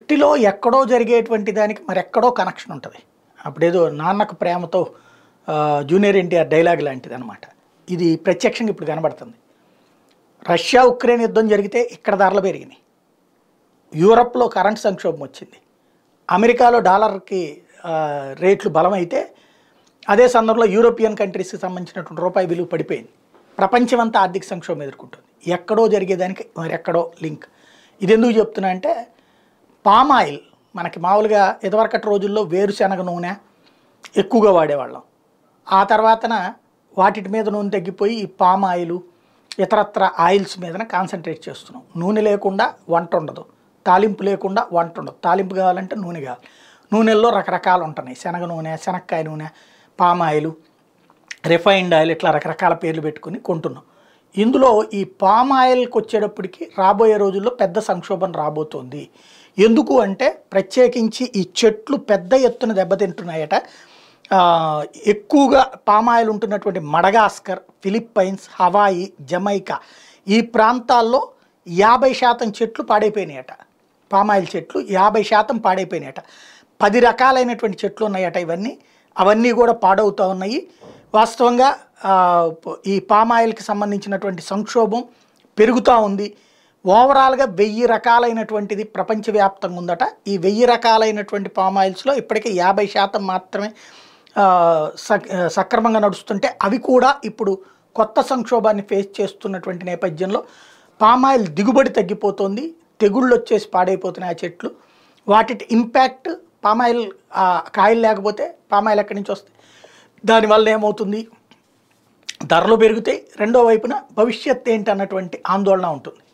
సృష్టిలో ఎక్కడో జరిగేటువంటి దానికి మరెక్కడో కనెక్షన్ ఉంటుంది అప్పుడేదో నాన్నకు ప్రేమతో ఆ, జూనియర్ ఎన్టీఆర్ డైలాగ్ లాంటిది అనమాట ఇది ప్రత్యక్షంగా ఇప్పుడు కనబడుతుంది రష్యా ఉక్రెయిన్ యుద్ధం జరిగితే ఇక్కడ ధరలు పెరిగినాయి యూరప్లో కరెంట్ సంక్షోభం వచ్చింది అమెరికాలో డాలర్కి ఆ, రేట్లు బలమైతే అదే సందర్భంలో యూరోపియన్ కంట్రీస్కి సంబంధించినటువంటి రూపాయి విలువ పడిపోయింది ప్రపంచమంతా ఆర్థిక సంక్షోభం ఎదుర్కొంటుంది ఎక్కడో జరిగేదానికి మరి ఎక్కడో లింక్ ఇది ఎందుకు చెప్తున్నా అంటే పామ్ ఆయిల్ మనకి మామూలుగా ఇదివరకటి రోజుల్లో వేరుశనగ నూనె ఎక్కువగా వాడేవాళ్ళం ఆ తర్వాతన వాటి మీద నూనె తగ్గిపోయి ఈ పామ్ ఆయిల్ ఇతరత్ర ఆయిల్స్ మీదన కాన్సన్ట్రేట్ చేస్తున్నాం నూనె లేకుండా వంట ఉండదు తాలింపు లేకుండా వంట ఉండదు తాలింపు కావాలంటే నూనె కావాలి నూనెల్లో రకరకాలు ఉంటున్నాయి శనగ నూనె శనక్కాయ నూనె పామ్ ఆయిల్ రిఫైన్డ్ ఆయిల్ ఇట్లా రకరకాల పేర్లు పెట్టుకుని కొంటున్నాం ఇందులో ఈ పామ్ ఆయిల్కి వచ్చేటప్పటికి రాబోయే రోజుల్లో పెద్ద సంక్షోభం రాబోతోంది ఎందుకు అంటే ప్రత్యేకించి ఈ చెట్లు పెద్ద ఎత్తున దెబ్బతింటున్నాయట ఆ, ఎక్కువగా పామ్ ఆయిల్ ఉంటున్నటువంటి మడగాస్కర్ ఫిలిప్పైన్స్ హవాయి జమైకా ఈ ప్రాంతాల్లో యాభై శాతం చెట్లు పాడైపోయినాయట పామాయిల్ చెట్లు యాభై శాతం పాడైపోయినాయట పది రకాలైనటువంటి చెట్లు ఉన్నాయట ఇవన్నీ అవన్నీ కూడా పాడవుతూ ఉన్నాయి వాస్తవంగా ఆ, ఈ పామాయిల్కి సంబంధించినటువంటి సంక్షోభం పెరుగుతూ ఉంది ఓవరాల్గా వెయ్యి రకాలైనటువంటిది ప్రపంచవ్యాప్తంగా ఉందట ఈ వెయ్యి రకాలైనటువంటి పామాయిల్స్లో ఇప్పటికే యాభై శాతం మాత్రమే ఆ, సక్- ఆ, సక్రమంగా నడుస్తుంటే అవి కూడా ఇప్పుడు కొత్త సంక్షోభాన్ని ఫేస్ చేస్తున్నటువంటి నేపథ్యంలో పామాయిల్ దిగుబడి తగ్గిపోతుంది తెగుళ్ళు వచ్చేసి పాడైపోతున్నాయి ఆ చెట్లు వాటి ఇంపాక్ట్ పామాయిల్ ఆ, కాయలు లేకపోతే పామాయిల్ ఎక్కడి నుంచి వస్తాయి దానివల్ల ఏమవుతుంది ధరలు పెరుగుతాయి రెండో వైపున భవిష్యత్ ఏంటి అన్నటువంటి ఆందోళన ఉంటుంది